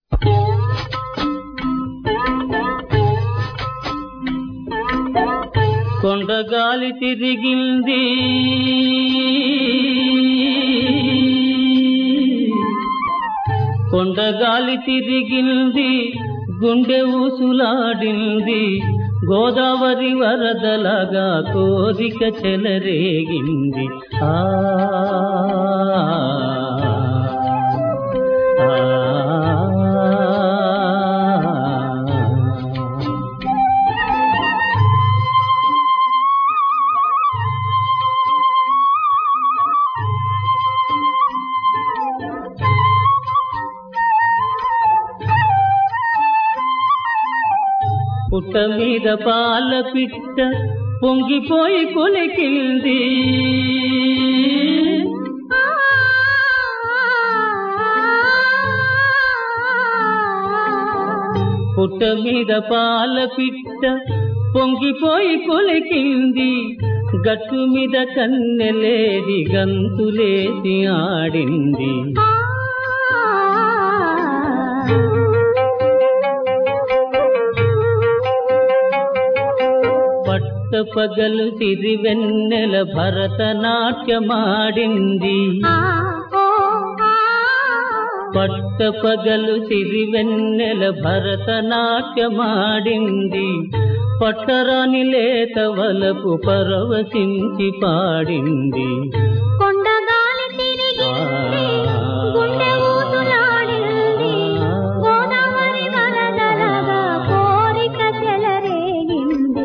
కొండగాలి తిరిగింది కొండగాలి తిరిగింది గుండె ఊసులాడింది గోదావరి వరదలగా కోరిక చెలరేగింది ఆ ఆ పుట్ట మీద పాల పిట్ట పొంగిపోయి కొలికింది పుట్ట మీద పాల పిట్ట పొంగిపోయి కొలికింది గట్టు మీద కన్నెలేది గంతులేసి ఆడింది పట్ట పగలు సిరివెన్నెల భరతనాట్యమాడింది పట్ట పగలు సిరివెన్నెల భరతనాట్యమాడింది పట్టరాని లేత వలపు పరవశించి పాడింది కొండగాలి తిరిగింది గుండె ఊసులాడింది గోదావరి వరదలగా కోరిక చెలరేగింది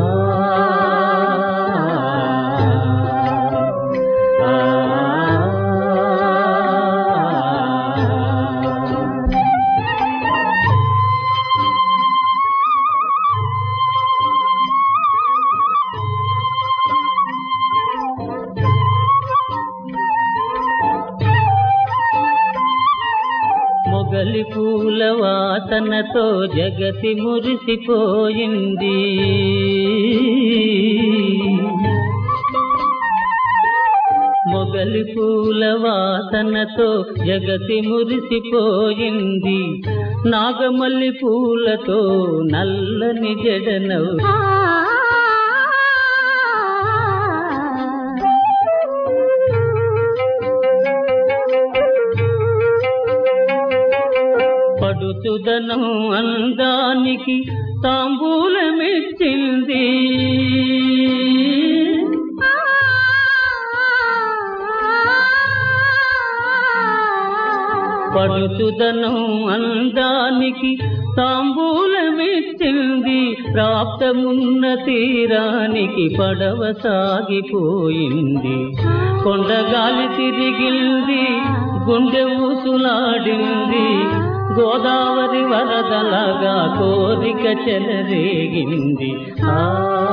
మొగలి పూల వాసనతో జగతి మురిసిపోయింది మొగలి పూల వాసనతో జగతి మురిసిపోయింది నాగమల్లి పూలతో నల్లని జడనవు ఆ పడుచుదనం అందానికి తాంబూలమిచ్చింది పడుచుదనం అందానికి తాంబూలమిచ్చింది ప్రాప్తమున్న తీరానికి పడవ సాగిపోయింది కొండగాలి తిరిగింది గుండె ఊసులాడింది గోదావరి వరదలగా కోరిక చెలరేగింది ఆ